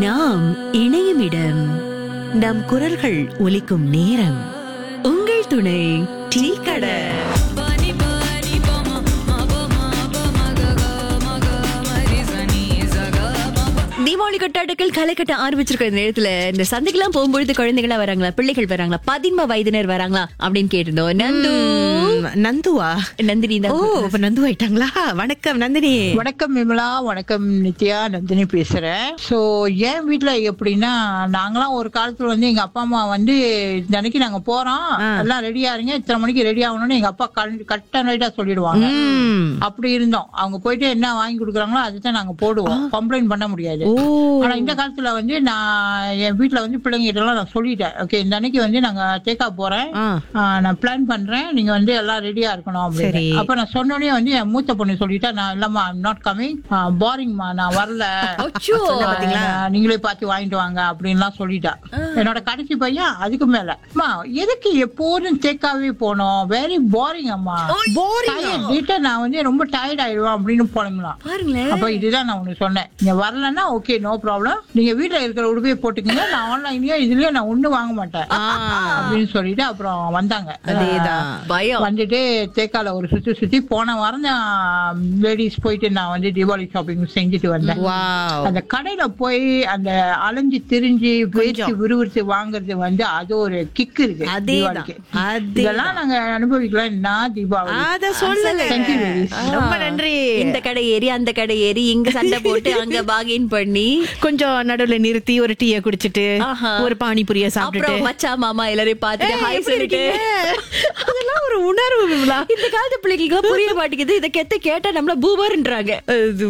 நாம் இணையும் இடம் நம் குரல்கள் ஒலிக்கும் நேரம் உங்கள் துணை டீ கடை தீபாவளி கொட்டாட்டங்கள் களை கட்ட ஆரம்பிச்சிருக்கிற நேரத்துல இந்த சந்தைக்கெல்லாம் போகும்பொழுது குழந்தைகளா வராங்களா பிள்ளைகள் வராங்களா பதின்ம வயதினர் வராங்களா அப்படின்னு கேட்டிருந்தோம் நந்து ம், நந்துவா நந்தினி ஓ தான் இப்ப நந்து ஆயிட்டாங்களா வணக்கம் நந்தினி வணக்கம் விமலா வணக்கம் நித்யா நந்தினி பேசுறேன் சோ என் வீட்ல எப்படின்னா நாங்களாம் ஒரு காலத்துல வந்து எங்க அப்பா அம்மா வந்து இந்த அன்னைக்கு நாங்க போறோம் எல்லாம் ரெடியா இருங்க இத்தனை மணிக்கு ரெடி ஆகணும்னு எங்க அப்பா கட்ட ரைட்டா சொல்லிடுவாங்க ம். அப்படி இருந்தோம் அவங்க போயிட்டு என்ன வாங்கி கொடுக்குறாங்களோ அதுதான் நாங்க போடுவோம் கம்ப்ளைண்ட் பண்ண முடியாது ஓ ஆனா இந்த காலத்துல வந்து நான் என் வீட்ல வந்து பிள்ளைங்க கிட்ட எல்லாம் நான் சொல்லிட்டேன் ஓகே இந்த அன்னைக்கு வந்து நாங்க தேக்கா போறேன் ஆ. ஆ, நான் பிளான் பண்றேன் நீங்க வந்து எல்லாம் ரெடியா இருக்கணும் சரி. அப்படின்னு அப்ப நான் சொன்னோடனே வந்து என் மூத்த பொண்ணு சொல்லிட்டா நான் இல்லம்மா ஐம் நாட் கமிங் போரிங்மா நான் வரல அச்சோ. பாத்தீங்களா நீங்களே பார்த்து வாங்கிட்டு வாங்க அப்படின்லாம் சொல்லிட்டா என்னோட கடைசி பையன் அதுக்கு மேல அம்மா எதுக்கு எப்போதும் தேக்காவே போனோம் வெரி போரிங் அம்மா போரிங் நான் வந்து ரொம்ப டயர்ட் ஆயிடுவேன் அப்படின்னு போனீங்களா பாருங்களேன் அப்ப இதுதான் நான் உனக்கு சொன்னேன் நீங்க வரலன்னா ஓகே நோ ப்ராப்ளம் நீங்க வீட்ல இருக்கிற உடுப்பையை போட்டுக்கங்க நான் ஆன்லைன்லயோ இதுலயோ நான் ஒண்ணு வாங்க மாட்டேன் அப்படின்னு சொல்லிட்டு அப்புறம் வந்தாங்க அதேதான் பயம் வந்துட்டு தேக்கால ஒரு சுத்தி சுத்தி போன வாரம் தான் லேடிஸ் போயிட்டு நான் வந்து தீபாவளி ஷாப்பிங் செஞ்சுட்டு வந்தேன் வாவ் அந்த கடையில போய் அந்த அலைஞ்சு திரிஞ்சு பேச்சு விறுவிறுத்து வாங்குறது வந்து அது ஒரு கிக் இருக்கு அதேதான். தீபாவளிக்கு அதே இதெல்லாம் நாங்க அனுபவிக்கலாம் நான் தீபாவளி அத சொல்லுங்க Thank you, ladies. ரொம்ப நன்றி இந்த கடை ஏறி அந்த கடை ஏறி இங்க சண்டை போட்டு அங்க பாகின் பண்ணி கொஞ்சம் நடுவுல நிறுத்தி ஒரு டீய குடிச்சிட்டு ஆஹா. ஒரு பானிபூரிய சாப்பிட்டுட்டு அப்புறம் மச்சா மாமா எல்லாரையும் பார்த்துட்டு ஏய், ஹாய் எப்படி சொல்லிட்டு இருக்கீங்க? அதெல்லாம் ஒரு உணர்வு விமலா இந்த காலத்து பிள்ளைங்களுக்கு புரிய மாட்டேங்குது இதை கெத்த கேட்டா நம்மள பூமர்ன்றாங்க அது